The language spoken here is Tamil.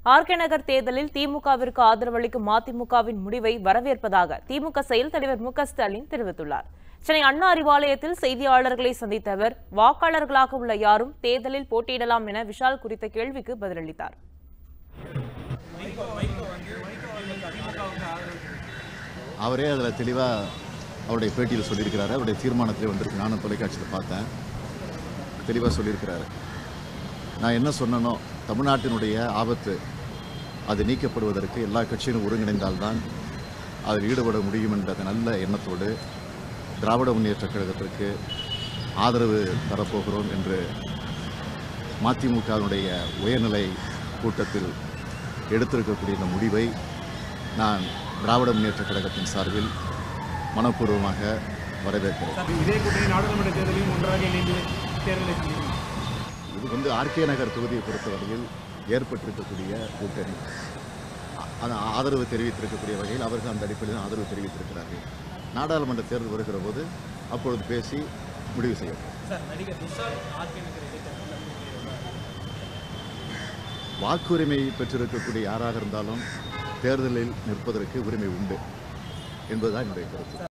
ஆர்கே நகர் தேர்தலில் திமுகவிற்கு ஆதரவளிக்கும் மதிமுகவின் முடிவை வரவேற்பதாக திமுக செயல் தலைவர் மு க ஸ்டாலின் தெரிவித்துள்ளார் சென்னை அண்ணா அறிவாலயத்தில் செய்தியாளர்களை சந்தித்த அவர் வாக்காளர்களாக உள்ள யாரும் தேர்தலில் போட்டியிடலாம் என விஷால் குறித்த கேள்விக்கு பதிலளித்தார் அவரே அதில் தெளிவாக அவருடைய பேட்டியில் சொல்லியிருக்கிறாரு அவருடைய தீர்மானத்திலே வந்திருக்கு நானும் தொலைக்காட்சியில் பார்த்தேன் தெளிவாக சொல்லியிருக்கிறாரு நான் என்ன சொன்னனோ தமிழ்நாட்டினுடைய ஆபத்து அது நீக்கப்படுவதற்கு எல்லா கட்சியிலும் ஒருங்கிணைந்தால்தான் அதில் ஈடுபட முடியும் என்ற அந்த நல்ல எண்ணத்தோடு திராவிட முன்னேற்றக் கழகத்திற்கு ஆதரவு தரப்போகிறோம் என்று மதிமுகவினுடைய உயர்நிலை கூட்டத்தில் எடுத்திருக்கக்கூடிய இந்த முடிவை நான் திராவிட முன்னேற்றக் கழகத்தின் சார்பில் மனப்பூர்வமாக வரவேற்கிறேன் சார், இதே கூட்டணி நாடாளுமன்ற தேர்தலையும் ஒன்றாக இணைந்து தேர்தலை சந்திக்கும். இது வந்து ஆர்கே நகர் தொகுதியை பொறுத்தவரையில் ஏற்பட்டிருக்கக்கூடிய கூட்டணி அ- அது ஆதரவு தெரிவித்திருக்கக்கூடிய வகையில் அவர்கள் அந்த அடிப்படையில் தான் ஆதரவு தெரிவித்திருக்கிறார்கள் நாடாளுமன்ற தேர்தல் வருகிற போது அப்பொழுது பேசி முடிவு செய்யப்படும் சார் நடிகர் விஷால் ஆர்கே நகர் இடைத்தேர்தலில் வாக்குரிமை பெற்றிருக்கக்கூடிய யாராக இருந்தாலும் தேர்தலில் நிற்பதற்கு உரிமை உண்டு என்பதுதான் என்னுடைய கருத்து